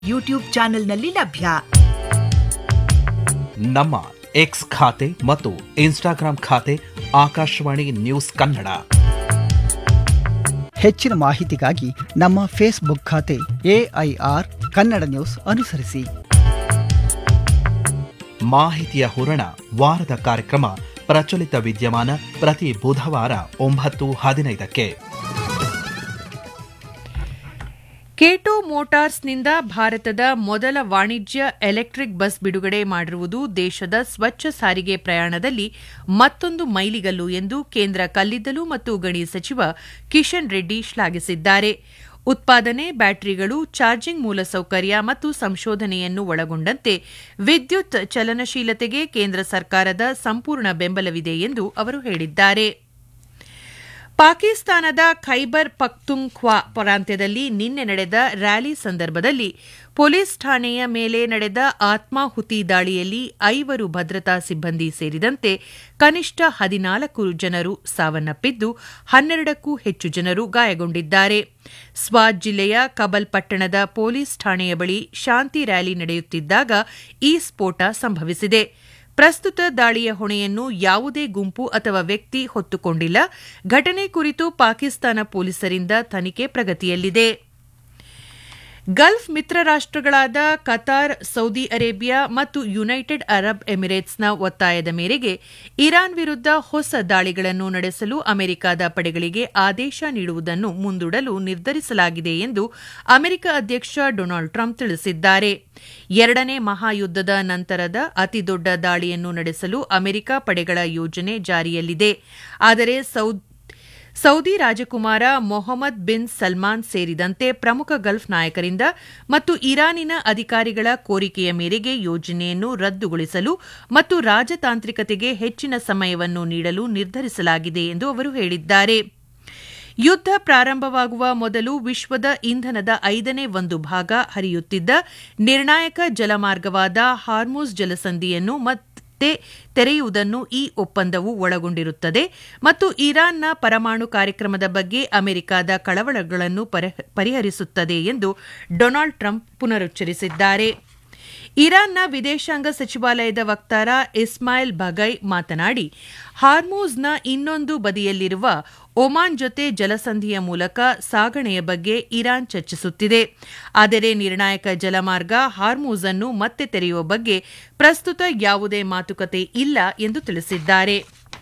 YouTube ಚಾನೆಲ್ನಲ್ಲಿ ಲಭ್ಯ ನಮ್ಮ ಎಕ್ಸ್ ಖಾತೆ ಮತ್ತು ಇನ್ಸ್ಟಾಗ್ರಾಂ ಖಾತೆ ಆಕಾಶವಾಣಿ ನ್ಯೂಸ್ ಕನ್ನಡ ಹೆಚ್ಚಿನ ಮಾಹಿತಿಗಾಗಿ ನಮ್ಮ ಫೇಸ್ಬುಕ್ ಖಾತೆ ಎಐಆರ್ ಕನ್ನಡ ನ್ಯೂಸ್ ಅನುಸರಿಸಿ ಮಾಹಿತಿಯ ಹೂರಣ ವಾರದ ಕಾರ್ಯಕ್ರಮ ಪ್ರಚಲಿತ ವಿದ್ಯಮಾನ ಪ್ರತಿ ಬುಧವಾರ ಒಂಬತ್ತು ಹದಿನೈದಕ್ಕೆ ಕೇಟೋ ಮೋಟಾರ್ಸ್ನಿಂದ ಭಾರತದ ಮೊದಲ ವಾಣಿಜ್ಯ ಎಲೆಕ್ಟ್ರಿಕ್ ಬಸ್ ಬಿಡುಗಡೆ ಮಾಡಿರುವುದು ದೇಶದ ಸ್ವಚ್ಛ ಸಾರಿಗೆ ಪ್ರಯಾಣದಲ್ಲಿ ಮತ್ತೊಂದು ಮೈಲಿಗಲ್ಲು ಎಂದು ಕೇಂದ್ರ ಕಲ್ಲಿದ್ದಲು ಮತ್ತು ಗಣಿ ಸಚಿವ ಕಿಶನ್ ರೆಡ್ಡಿ ಶ್ಲಾಘಿಸಿದ್ದಾರೆ ಉತ್ಪಾದನೆ ಬ್ಯಾಟರಿಗಳು ಚಾರ್ಜಿಂಗ್ ಮೂಲಸೌಕರ್ಯ ಮತ್ತು ಸಂಶೋಧನೆಯನ್ನು ಒಳಗೊಂಡಂತೆ ವಿದ್ಯುತ್ ಚಲನಶೀಲತೆಗೆ ಕೇಂದ್ರ ಸರ್ಕಾರದ ಸಂಪೂರ್ಣ ಬೆಂಬಲವಿದೆ ಎಂದು ಅವರು ಹೇಳಿದ್ದಾರೆ ಪಾಕಿಸ್ತಾನದ ಖೈಬರ್ ಪಖ್ತುಂಖ್ವಾ ಪ್ರಾಂತ್ಯದಲ್ಲಿ ನಿನ್ನೆ ನಡೆದ ರ್ಯಾಲಿ ಸಂದರ್ಭದಲ್ಲಿ ಪೊಲೀಸ್ ಠಾಣೆಯ ಮೇಲೆ ನಡೆದ ಆತ್ಮಾಹುತಿ ದಾಳಿಯಲ್ಲಿ ಐವರು ಭದ್ರತಾ ಸಿಬ್ಬಂದಿ ಸೇರಿದಂತೆ ಕನಿಷ್ಠ ಹದಿನಾಲ್ಕು ಜನರು ಸಾವನ್ನಪ್ಪಿದ್ದು ಹನ್ನೆರಡಕ್ಕೂ ಹೆಚ್ಚು ಜನರು ಗಾಯಗೊಂಡಿದ್ದಾರೆ ಸ್ವಾತ್ ಜಿಲ್ಲೆಯ ಕಬಲ್ ಪಟ್ಟಣದ ಪೊಲೀಸ್ ಠಾಣೆಯ ಬಳಿ ಶಾಂತಿ ರ್ಯಾಲಿ ನಡೆಯುತ್ತಿದ್ದಾಗ ಈ ಸ್ಫೋಟ ಸಂಭವಿಸಿದೆ ಪ್ರಸ್ತುತ ದಾಳಿಯ ಹೊಣೆಯನ್ನು ಯಾವುದೇ ಗುಂಪು ಅಥವಾ ವ್ಯಕ್ತಿ ಹೊತ್ತುಕೊಂಡಿಲ್ಲ ಘಟನೆ ಕುರಿತು ಪಾಕಿಸ್ತಾನ ಪೊಲೀಸರಿಂದ ತನಿಖೆ ಪ್ರಗತಿಯಲ್ಲಿದೆ ಗಲ್ಫ್ ಮಿತ್ರ ರಾಷ್ಟಗಳಾದ ಕತಾರ್ ಸೌದಿ ಅರೇಬಿಯಾ ಮತ್ತು ಯುನೈಟೆಡ್ ಅರಬ್ ಎಮಿರೇಟ್ಸ್ನ ಒತ್ತಾಯದ ಮೇರೆಗೆ ಇರಾನ್ ವಿರುದ್ಧ ಹೊಸ ದಾಳಿಗಳನ್ನು ನಡೆಸಲು ಅಮೆರಿಕದ ಪಡೆಗಳಿಗೆ ಆದೇಶ ನೀಡುವುದನ್ನು ಮುಂದೂಡಲು ನಿರ್ಧರಿಸಲಾಗಿದೆ ಎಂದು ಅಮೆರಿಕ ಅಧ್ಯಕ್ಷ ಡೊನಾಲ್ಡ್ ಟ್ರಂಪ್ ತಿಳಿಸಿದ್ದಾರೆ ಎರಡನೇ ಮಹಾಯುದ್ದದ ನಂತರದ ಅತಿದೊಡ್ಡ ದಾಳಿಯನ್ನು ನಡೆಸಲು ಅಮೆರಿಕ ಪಡೆಗಳ ಯೋಜನೆ ಜಾರಿಯಲ್ಲಿದೆ ಆದರೆ ಸೌದಿ ರಾಜಕುಮಾರ ಮೊಹಮ್ಮದ್ ಬಿನ್ ಸಲ್ಮಾನ್ ಸೇರಿದಂತೆ ಪ್ರಮುಖ ಗಲ್ಫ್ ನಾಯಕರಿಂದ ಮತ್ತು ಇರಾನಿನ ಅಧಿಕಾರಿಗಳ ಕೋರಿಕೆಯ ಮೇರೆಗೆ ಯೋಜನೆಯನ್ನು ರದ್ದುಗೊಳಿಸಲು ಮತ್ತು ರಾಜತಾಂತ್ರಿಕತೆಗೆ ಹೆಚ್ಚಿನ ಸಮಯವನ್ನು ನೀಡಲು ನಿರ್ಧರಿಸಲಾಗಿದೆ ಎಂದು ಅವರು ಹೇಳಿದ್ದಾರೆ ಯುದ್ಧ ಪ್ರಾರಂಭವಾಗುವ ಮೊದಲು ವಿಶ್ವದ ಇಂಧನದ ಐದನೇ ಒಂದು ಭಾಗ ಹರಿಯುತ್ತಿದ್ದ ನಿರ್ಣಾಯಕ ಜಲಮಾರ್ಗವಾದ ಹಾರ್ಮೋಸ್ ಜಲಸಂಧಿಯನ್ನು ಮತ್ತೆ ತೆರೆಯುವುದನ್ನು ಈ ಒಪ್ಪಂದವು ಒಳಗೊಂಡಿರುತ್ತದೆ ಮತ್ತು ಇರಾನ್ನ ಪರಮಾಣು ಕಾರ್ಯಕ್ರಮದ ಬಗ್ಗೆ ಅಮೆರಿಕದ ಕಳವಳಗಳನ್ನು ಪರಿಹರಿಸುತ್ತದೆ ಎಂದು ಡೊನಾಲ್ಡ್ ಟ್ರಂಪ್ ಪುನರುಚ್ಚರಿಸಿದ್ದಾರೆ ಇರಾನ್ನ ವಿದೇಶಾಂಗ ಸಚಿವಾಲಯದ ವಕ್ತಾರ ಇಸ್ಮಾಯಿಲ್ ಬಗೈ ಮಾತನಾಡಿ ಹಾರ್ಮೂಸ್ನ ಇನ್ನೊಂದು ಬದಿಯಲ್ಲಿರುವ ಒಮಾನ್ ಜೊತೆ ಜಲಸಂಧಿಯ ಮೂಲಕ ಸಾಗಣೆಯ ಬಗ್ಗೆ ಇರಾನ್ ಚರ್ಚಿಸುತ್ತಿದೆ ಆದರೆ ನಿರ್ಣಾಯಕ ಜಲಮಾರ್ಗ ಹಾರ್ಮೂಸ್ ಅನ್ನು ಮತ್ತೆ ತೆರೆಯುವ ಬಗ್ಗೆ ಪ್ರಸ್ತುತ ಯಾವುದೇ ಮಾತುಕತೆ ಇಲ್ಲ ಎಂದು ತಿಳಿಸಿದ್ದಾರೆ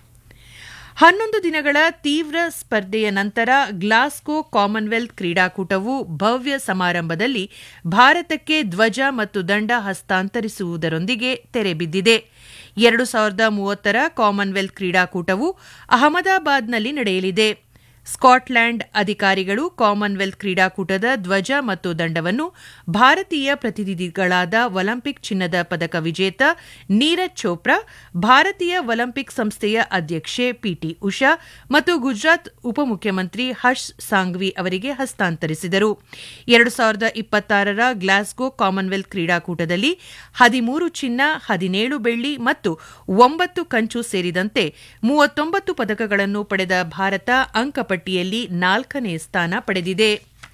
ಹನ್ನೊಂದು ದಿನಗಳ ತೀವ್ರ ಸ್ಪರ್ಧೆಯ ನಂತರ ಗ್ಲಾಸ್ಗೋ ಕಾಮನ್ವೆಲ್ತ್ ಕ್ರೀಡಾಕೂಟವು ಭವ್ಯ ಸಮಾರಂಭದಲ್ಲಿ ಭಾರತಕ್ಕೆ ಧ್ವಜ ಮತ್ತು ದಂಡ ಹಸ್ತಾಂತರಿಸುವುದರೊಂದಿಗೆ ತೆರೆಬಿದ್ದಿದೆ ಎರಡು ಸಾವಿರದ ಮೂವತ್ತರ ಕಾಮನ್ವೆಲ್ತ್ ಕ್ರೀಡಾಕೂಟವು ಅಹಮದಾಬಾದ್ನಲ್ಲಿ ನಡೆಯಲಿದೆ ಸ್ಕಾಟ್ಲ್ಯಾಂಡ್ ಅಧಿಕಾರಿಗಳು ಕಾಮನ್ವೆಲ್ತ್ ಕ್ರೀಡಾಕೂಟದ ಧ್ವಜ ಮತ್ತು ದಂಡವನ್ನು ಭಾರತೀಯ ಪ್ರತಿನಿಧಿಗಳಾದ ಒಲಿಂಪಿಕ್ ಚಿನ್ನದ ಪದಕ ವಿಜೇತ ನೀರಜ್ ಚೋಪ್ರಾ ಭಾರತೀಯ ಒಲಿಂಪಿಕ್ ಸಂಸ್ಥೆಯ ಅಧ್ಯಕ್ಷೆ ಪಿಟಿ ಉಷಾ ಮತ್ತು ಗುಜರಾತ್ ಉಪಮುಖ್ಯಮಂತ್ರಿ ಹರ್ಷ್ ಸಾಂಘ್ವಿ ಅವರಿಗೆ ಹಸ್ತಾಂತರಿಸಿದರು ಎರಡು ಸಾವಿರದ ಇಪ್ಪತ್ತಾರರ ಗ್ಲಾಸ್ಗೋ ಕಾಮನ್ವೆಲ್ತ್ ಕ್ರೀಡಾಕೂಟದಲ್ಲಿ ಹದಿಮೂರು ಚಿನ್ನ ಹದಿನೇಳು ಬೆಳ್ಳಿ ಮತ್ತು ಒಂಬತ್ತು ಕಂಚು ಸೇರಿದಂತೆ ಮೂವತ್ತೊಂಬತ್ತು ಪದಕಗಳನ್ನು ಪಡೆದ ಭಾರತ ಅಂಕಪಟ್ಟಿ ಪಟ್ಟಿಯಲ್ಲಿ ನಾಲ್ಕನೇ ಸ್ಥಾನ ಪಡೆದಿದೆ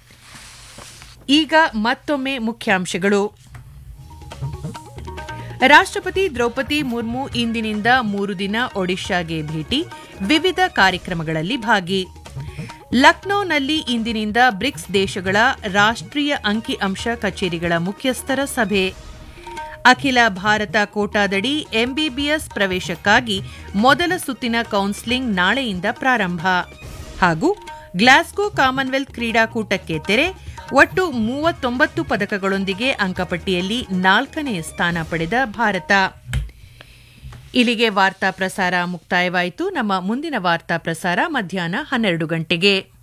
ಈಗ ಮತ್ತೊಮ್ಮೆ ಮುಖ್ಯಾಂಶಗಳು ರಾಷ್ಟ್ರಪತಿ ದ್ರೌಪದಿ ಮುರ್ಮು ಇಂದಿನಿಂದ ಮೂರು ದಿನ ಒಡಿಶಾಗೆ ಭೇಟಿ ವಿವಿಧ ಕಾರ್ಯಕ್ರಮಗಳಲ್ಲಿ ಭಾಗಿ ಲಕ್ನೋನಲ್ಲಿ ಇಂದಿನಿಂದ ಬ್ರಿಕ್ಸ್ ದೇಶಗಳ ರಾಷ್ಟ್ರೀಯ ಅಂಕಿಅಂಶ ಕಚೇರಿಗಳ ಮುಖ್ಯಸ್ಥರ ಸಭೆ ಅಖಿಲ ಭಾರತ ಕೋಟಾದಡಿ ಎಂಬಿಬಿಎಸ್ ಪ್ರವೇಶಕ್ಕಾಗಿ ಮೊದಲ ಸುತ್ತಿನ ಕೌನ್ಸೆಲಿಂಗ್ ನಾಳೆಯಿಂದ ಪ್ರಾರಂಭ ಹಾಗೂ ಗ್ಲಾಸ್ಗೋ ಕಾಮನ್ವೆಲ್ತ್ ಕ್ರೀಡಾಕೂಟಕ್ಕೆ ತೆರೆ ಒಟ್ಟು ಮೂವತ್ತೊಂಬತ್ತು ಪದಕಗಳೊಂದಿಗೆ ಅಂಕಪಟ್ಟಿಯಲ್ಲಿ ನಾಲ್ಕನೇ ಸ್ಥಾನ ಪಡೆದ ಭಾರತ ಇಲ್ಲಿಗೆ ವಾರ್ತಾ ಪ್ರಸಾರ ಮುಕ್ತಾಯವಾಯಿತು ನಮ್ಮ ಮುಂದಿನ ವಾರ್ತಾ ಪ್ರಸಾರ ಮಧ್ಯಾಹ್ನ ಹನ್ನೆರಡು ಗಂಟೆಗೆ